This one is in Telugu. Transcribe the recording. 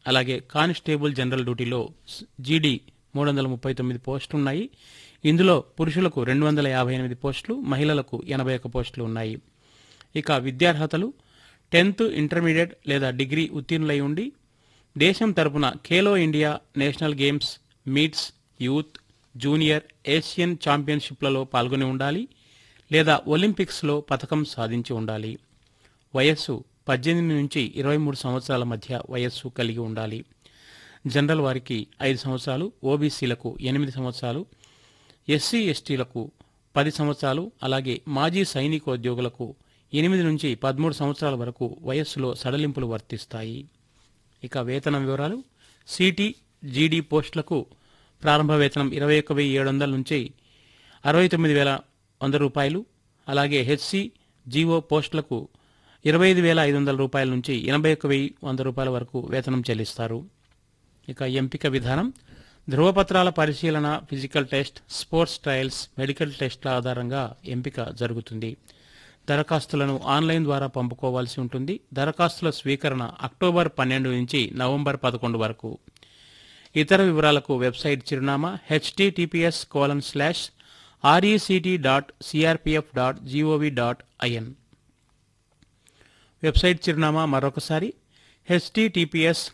అలాగే కానిస్టేబుల్ జనరల్ డ్యూటీలో జీడీ మూడు వందల ముప్పై తొమ్మిది పోస్టులు ఉన్నాయి ఇందులో పురుషులకు రెండు వందల యాభై ఎనిమిది పోస్టులు మహిళలకు ఎనభై ఒక్క పోస్టులు ఉన్నాయి ఇక విద్యార్హతలు టెన్త్ ఇంటర్మీడియట్ లేదా డిగ్రీ ఉత్తీర్ణులై ఉండి దేశం తరపున Khelo India national games meets youth junior Asian ఛాంపియన్షిప్లలో పాల్గొని ఉండాలి లేదా ఒలింపిక్స్లో పథకం సాధించి ఉండాలి వయస్సు పద్దెనిమిది నుంచి ఇరవై మూడు సంవత్సరాల మధ్య వయస్సు కలిగి ఉండాలి జనరల్ వారికి ఐదు సంవత్సరాలు ఓబీసీలకు ఎనిమిది సంవత్సరాలు ఎస్సీ ఎస్టీలకు పది సంవత్సరాలు అలాగే మాజీ సైనికోద్యోగులకు ఎనిమిది నుంచి పదమూడు సంవత్సరాల వరకు వయస్సులో సడలింపులు వర్తిస్తాయి ఇక వేతనం వివరాలు సిటీ జీడీ పోస్టులకు ప్రారంభ వేతనం ఇరవై ఒక్క వెయ్యి ఏడు వందల నుంచి అరవై తొమ్మిది వేల వంద రూపాయలు అలాగే హెచ్సి జీఓ పోస్టులకు ఇరవై ఐదు వేల ఐదు వందల రూపాయల నుంచి ఎనభై ఒక్క వెయ్యి వంద రూపాయల వరకు వేతనం చెల్లిస్తారు ఇక ఎంపిక విధానం ధృవపత్రాల పరిశీలన physical test sports trials medical టెస్ట్ల ఆధారంగా ఎంపిక జరుగుతుంది దరఖాస్తులను ఆన్లైన్ ద్వారా పంపుకోవాల్సి ఉంటుంది దరఖాస్తుల స్వీకరణ అక్టోబర్ పన్నెండు నుంచి నవంబర్ పదకొండు వరకు ఇతర వివరాలకు వెబ్సైట్ చిరునామా HTTPS colon slash RECT dot CRPF dot GOV dot IN website చిరునామా మరొకసారి హెచ్టిటిపిఎస్